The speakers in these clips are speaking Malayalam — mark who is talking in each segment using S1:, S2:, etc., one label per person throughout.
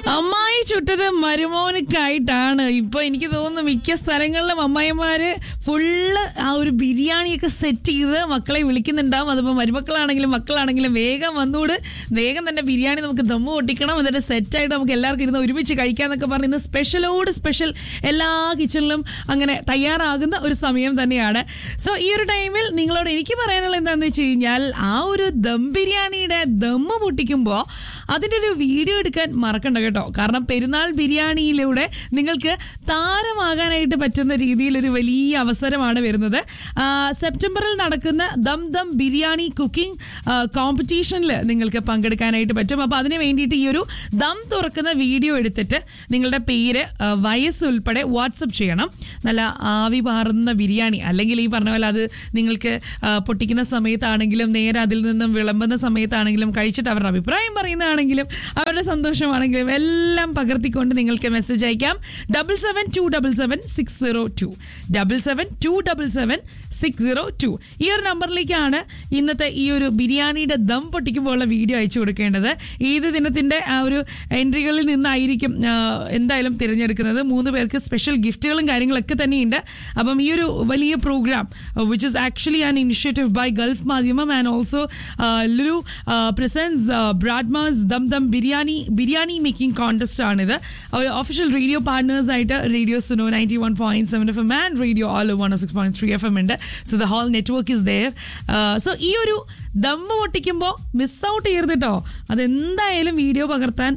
S1: അമ്മായി ചുട്ടത് മരുമോനക്കായിട്ടാണ് ഇപ്പൊ എനിക്ക് തോന്നുന്നു മിക്ക സ്ഥലങ്ങളിലും അമ്മായിമാര് ഫുള്ള് ആ ഒരു ബിരിയാണിയൊക്കെ സെറ്റ് ചെയ്ത് മക്കളെ വിളിക്കുന്നുണ്ടാവും അതിപ്പോ മരുമക്കളാണെങ്കിലും മക്കളാണെങ്കിലും വേഗം വന്നൂട് വേഗം തന്നെ ബിരിയാണി നമുക്ക് ദമ്മ് പൊട്ടിക്കണം എന്നിട്ട് സെറ്റായിട്ട് നമുക്ക് എല്ലാവർക്കും ഇരുന്ന് ഒരുമിച്ച് കഴിക്കാന്നൊക്കെ പറഞ്ഞ് ഇന്ന് സ്പെഷ്യലോട് സ്പെഷ്യൽ എല്ലാ കിച്ചണിലും അങ്ങനെ തയ്യാറാകുന്ന ഒരു സമയം തന്നെയാണ് സോ ഈ ഒരു ടൈമിൽ നിങ്ങളോട് എനിക്ക് പറയാനുള്ളത് എന്താണെന്ന് വെച്ച് കഴിഞ്ഞാൽ ആ ഒരു ദം ബിരിയാണിയുടെ ദമ്മ് പൊട്ടിക്കുമ്പോൾ അതിൻ്റെ ഒരു വീഡിയോ എടുക്കാൻ മറക്കണ്ട കേട്ടോ കാരണം പെരുന്നാൾ ബിരിയാണിയിലൂടെ നിങ്ങൾക്ക് താരമാകാനായിട്ട് പറ്റുന്ന രീതിയിൽ ഒരു വലിയ അവസരമാണ് വരുന്നത് ആ, സെപ്റ്റംബറിൽ നടക്കുന്ന ദം ദം ബിരിയാണി കുക്കിംഗ് കോമ്പറ്റീഷനിൽ നിങ്ങൾക്ക് പങ്കെടുക്കാനായിട്ട് പറ്റും അപ്പോൾ അതിന് വേണ്ടിയിട്ട് ഈ ഒരു ദം തുറക്കുന്ന വീഡിയോ എടുത്തിട്ട് നിങ്ങളുടെ പേര് ആ, വയസ്സ് ഉൾപ്പെടെ വാട്സപ്പ് ചെയ്യണം നല്ല ആവി പാറുന്ന ബിരിയാണി അല്ലെങ്കിൽ ഈ പറഞ്ഞ പോലെ അത് നിങ്ങൾക്ക് ആ, പൊട്ടിക്കുന്ന സമയത്താണെങ്കിലും നേരെ അതിൽ നിന്നും വിളമ്പുന്ന സമയത്താണെങ്കിലും കഴിച്ചിട്ട് അവരുടെ അഭിപ്രായം പറയുന്നതാണെങ്കിലും അവരുടെ സന്തോഷമാണെങ്കിലും എല്ലാം പകർത്തിക്കൊണ്ട് നിങ്ങൾക്ക് മെസ്സേജ് അയക്കാം double seven two double seven six zero two double seven two double seven six zero two ഈ ഒരു നമ്പറിലേക്കാണ് ഇന്നത്തെ ഈ ഒരു ബിരിയാണിയുടെ ദം പൊട്ടിക്കുമ്പോൾ ഉള്ള വീഡിയോ അയച്ചു കൊടുക്കേണ്ടത് ഏത് ദിനത്തിന്റെ ആ ഒരു എൻട്രികളിൽ നിന്നായിരിക്കും ആ, എന്തായാലും തിരഞ്ഞെടുക്കുന്നത് മൂന്ന് പേർക്ക് സ്പെഷ്യൽ ഗിഫ്റ്റുകളും കാര്യങ്ങളൊക്കെ തന്നെയുണ്ട് അപ്പം ഈ ഒരു വലിയ program which is actually an initiative by Gulf Madhyamam and also Lulu presents ബ്രാഡ്മാസ് ദം ദം ബിരിയാണി ബിരിയാണി മേക്കിംഗ് കോൺടെസ്റ്റ് ആണിത് ഒരു ഒഫീഷ്യൽ റേഡിയോ പാർട്ട്നേഴ്സ് ആയിട്ട് radio Suno ninety one point seven F M and radio all one six point three F M ഉണ്ട് so the whole network is there so ഈ ഒരു ദമ്മ് പൊട്ടിക്കുമ്പോൾ മിസ് ഔട്ട് ചെയ്യരുത് കേട്ടോ അതെന്തായാലും വീഡിയോ പകർത്താൻ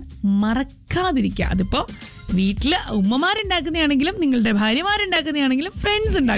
S1: മറക്കാതിരിക്കുക അതിപ്പോ വീട്ടില് ഉമ്മമാരുണ്ടാക്കുന്നതാണെങ്കിലും നിങ്ങളുടെ ഭാര്യമാരുണ്ടാക്കുന്നതാണെങ്കിലും ഫ്രണ്ട്സ് ഉണ്ടാക്കുന്ന